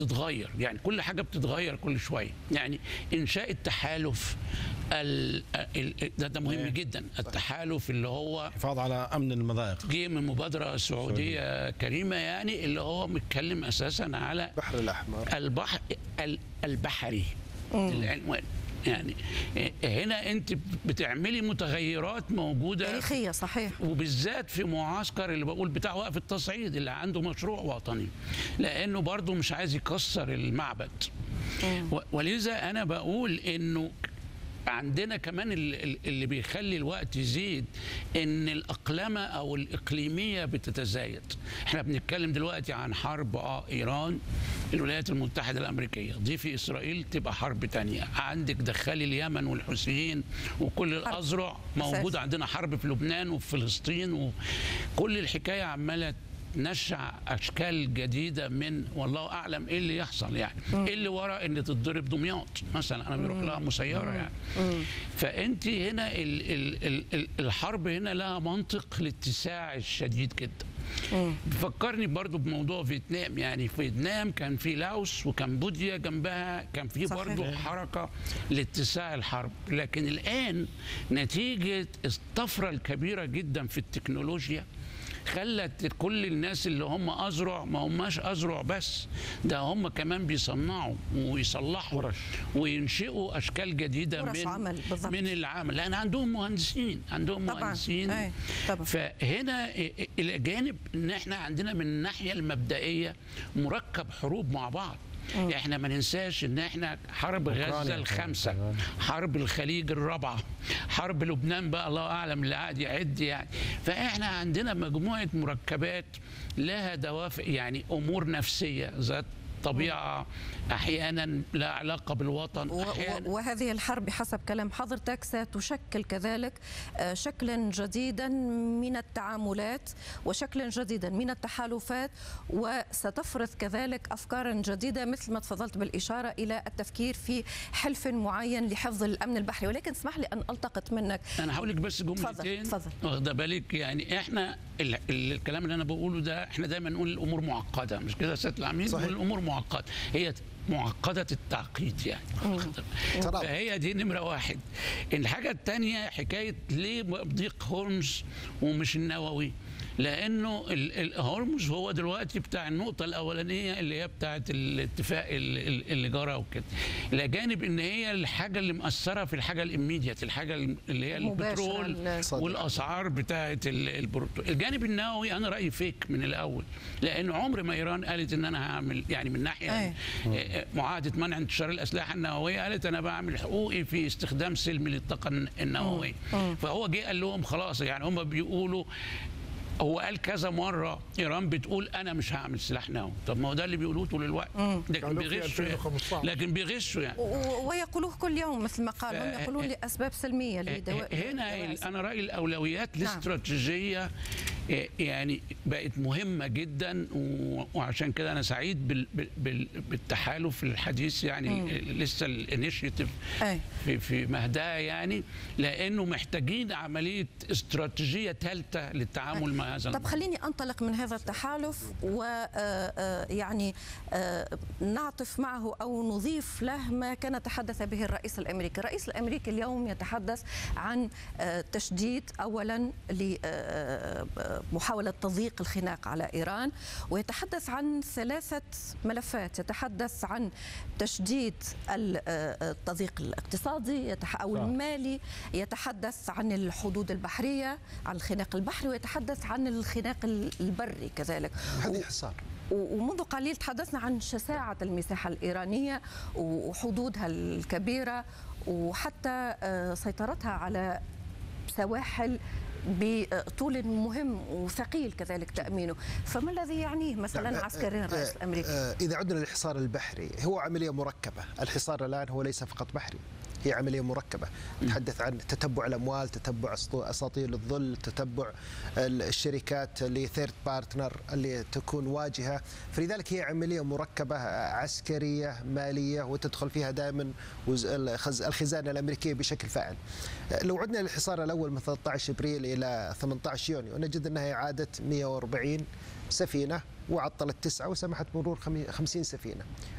بتتغير يعني كل حاجه بتتغير كل شويه يعني انشاء التحالف ال... ال... ده, ده مهم جدا التحالف اللي هو الحفاظ على امن المضايق جه من مبادره سعوديه كريمه يعني اللي هو متكلم اساسا على البحر الاحمر البحر ال- البحري العنوان يعني هنا انت بتعملي متغيرات موجوده تاريخية صحيح وبالذات في معسكر اللي بقول بتاع وقف التصعيد اللي عنده مشروع وطني لانه برضه مش عايز يكسر المعبد و- ولذا انا بقول انه عندنا كمان ال- ال- اللي بيخلي الوقت يزيد ان الاقلمه او الاقليميه بتتزايد احنا بنتكلم دلوقتي عن حرب اه ايران الولايات المتحده الامريكيه ضيفي اسرائيل تبقى حرب تانية عندك دخلي اليمن والحوثيين وكل الاذرع موجود أساسي. عندنا حرب في لبنان وفي فلسطين وكل الحكايه عماله نشع اشكال جديده من والله اعلم ايه اللي يحصل يعني ايه اللي ورا ان تتضرب دمياط مثلا انا بيروح لها مسيره يعني فانت هنا ال ال ال ال الحرب هنا لها منطق الاتساع الشديد جدا بيفكرني برضو بموضوع فيتنام يعني في فيتنام كان في لاوس وكمبوديا جنبها كان في صحيح. برضو حركة لاتساع الحرب لكن الآن نتيجة الطفرة الكبيرة جدا في التكنولوجيا خلت كل الناس اللي هم أزرع ما هماش أزرع بس ده هم كمان بيصنعوا ويصلحوا ورش. وينشئوا أشكال جديدة ورش من عمل بالضبط. من العمل لأن عندهم مهندسين عندهم طبعاً. مهندسين أي، طبعاً. فهنا الجانب ان احنا عندنا من الناحيه المبدئيه مركب حروب مع بعض احنا ما ننساش ان احنا حرب غزه أوكرانيا الخامسه كمان. حرب الخليج الرابعه حرب لبنان بقى الله اعلم اللي قاعد يعد يعني فاحنا عندنا مجموعه مركبات لها دوافع يعني امور نفسيه ذات طبيعه احيانا لها علاقه بالوطن و- احيانا و- وهذه الحرب بحسب كلام حضرتك ستشكل كذلك آه، شكلا جديدا من التعاملات وشكلا جديدا من التحالفات وستفرض كذلك افكارا جديده مثل ما تفضلت بالاشاره الى التفكير في حلف معين لحفظ الامن البحري ولكن اسمح لي ان التقط منك انا هقول لك بس جملتين اتفضل. واخده بالك يعني احنا ال ال الكلام اللي انا بقوله ده احنا دايما نقول الامور معقده مش كده يا سياده العميد صحيح. نقول الامور معقده هي معقده التعقيد يعني ترى فهي دي نمره واحد الحاجه الثانيه حكايه ليه ضيق هرمز ومش النووي لانه ال- ال- هرمز هو دلوقتي بتاع النقطه الاولانيه اللي هي بتاعه الاتفاق ال- ال- اللي جرى وكده الى جانب ان هي الحاجه اللي مأثره في الحاجه الاميديت الحاجه اللي هي مباشرة البترول ال- والاسعار بتاعه ال- البروتو الجانب النووي انا رايي فيك من الاول لان عمر ما ايران قالت ان انا هعمل يعني من ناحيه أي. آه، معاهده منع انتشار الاسلحه النوويه قالت انا بعمل حقوقي في استخدام سلمي للطاقه النوويه فهو جه قال لهم خلاص يعني هم بيقولوا هو قال كذا مره ايران بتقول انا مش هعمل سلاح نووي طب ما هو ده اللي بيقولوه طول الوقت لكن قالوا في بيغشوا يعني. 2015. لكن بيغشوا يعني و- ويقولوه كل يوم مثل ما قال هم ف- يقولون لاسباب سلميه لدواء هنا ال- دواء انا رايي الاولويات نعم. الاستراتيجيه آه، يعني بقت مهمه جدا و- وعشان كده انا سعيد بال- بال- بال- بالتحالف الحديث يعني لسه الانيشيتيف أي. في في مهدها يعني لانه محتاجين عمليه استراتيجيه ثالثه للتعامل مع هذا طب الموضوع. خليني انطلق من هذا التحالف ويعني نعطف معه او نضيف له ما كان تحدث به الرئيس الامريكي، الرئيس الامريكي اليوم يتحدث عن آه، تشديد اولا لمحاوله تضييق الخناق على ايران ويتحدث عن ثلاثه ملفات، يتحدث عن تشديد ال- آه، التضييق الاقتصادي يتح- او صح. المالي، يتحدث عن الحدود البحريه، عن الخناق البحري ويتحدث عن الخناق البري كذلك. هذه حصار و- ومنذ قليل تحدثنا عن شساعة المساحة الإيرانية وحدودها الكبيرة وحتى آه، سيطرتها على سواحل بطول مهم وثقيل كذلك تأمينه فما الذي يعنيه مثلا نعم، عسكريا آه، الرئيس آه، الأمريكي آه، إذا عدنا للحصار البحري هو عملية مركبة الحصار الآن هو ليس فقط بحري هي عملية مركبة نتحدث عن تتبع الأموال تتبع أسطو- أساطيل الظل تتبع ال- الشركات اللي ثيرد بارتنر اللي تكون واجهة فلذلك هي عملية مركبة آه، عسكرية مالية وتدخل فيها دائما وز- الخز- الخزانة الأمريكية بشكل فاعل آه، لو عدنا للحصار الأول من 13 أبريل إلى 18 يونيو نجد أنها إعادة 140 سفينة وعطلت تسعة وسمحت مرور خمي- 50 سفينة